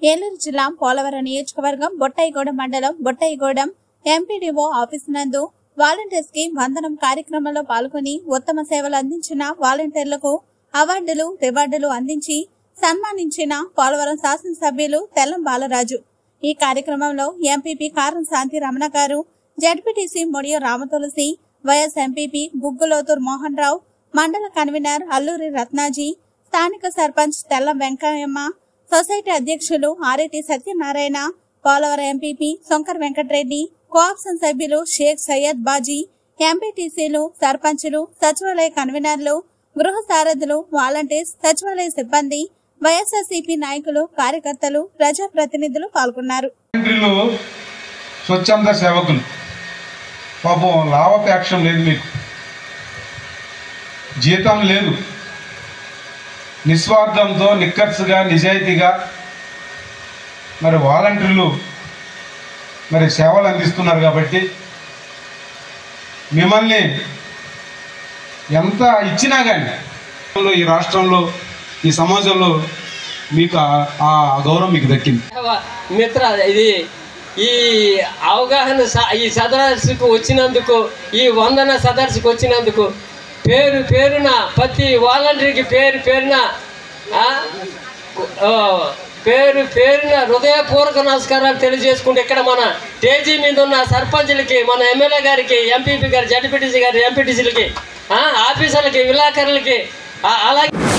ఏలూరు జిల్లా పోలవరం నియోజకవర్గం బొట్టాయిగూడ మండలం బొట్టాయిగూడెం ఎంపీడీఓ ఆఫీస్ నందు వాలంటీర్స్ కి వందనం కార్యక్రమంలో పాల్గొని ఉత్తమ సేవలు అందించిన వాలంటీర్లకు అవార్డులు రివార్డులు అందించి సన్మానించిన పోలవరం శాసనసభ్యులు తెల్లం బాలరాజు ఈ కార్యక్రమంలో ఎంపీపీ కారం Shanti Ramana garu ZPTC Modiya Ramatulasi vice MPP Buggulothu Mohan Rao మండల కన్వీనర్ అల్లూరి రత్నాజీ స్థానిక సర్పంచ్ తెల్లం వెంకయ్యమ్మ సొసైటీ అధ్యక్షులు R A T Satyanarayana Polavaram MPP Shankar Venkatareddy co option సభ్యులు షేక్ సయ్యద్ బాజీ ఎంపీటీసీలు సర్పంచులు సచివాలయ కన్వీనర్లు గృహ సారథులు వాలంటీర్స్ సచివాలయ సిబ్బంది వైఎస్ఆర్సీపీ నాయకులు కార్యకర్తలు ప్రజాప్రతినిధులు పాల్గొన్నారు వాలంటీర్లు స్వచ్ఛంద సేవకులు పాపం లాభాపేక్షం లేదు మీకు జీతం లేదు నిస్వార్థంతో నిక్కర్సుగా నిజాయితీగా మరి వాలంటీర్లు మరి సేవలు అందిస్తున్నారు కాబట్టి మిమ్మల్ని ఎంత ఇచ్చినా కానీ ఈ రాష్ట్రంలో ఈ సమాజంలో మీకు ఆ- ఆ గౌరవం మీకు దక్కింది మిత్ర ఇది ఈ అవగాహన స- ఈ సదస్సుకు వచ్చినందుకు ఈ వందన సదస్సుకు వచ్చినందుకు పేరు పేరున ప్రతి వాలంటీర్కి పేరు పేరున ఆ, ఆ, పేరు పేరున హృదయపూర్వక నమస్కారాలు తెలియజేసుకుంటే ఇక్కడ మన స్టేజీ మీద ఉన్న సర్పంచులకి మన ఎమ్మెల్యే గారికి ఎంపీపీ గారి జడ్పీటీసీ గారి ఎంపీటీసీలకి ఆఫీసర్లకి విలాకరులకి ఆ- అలాగే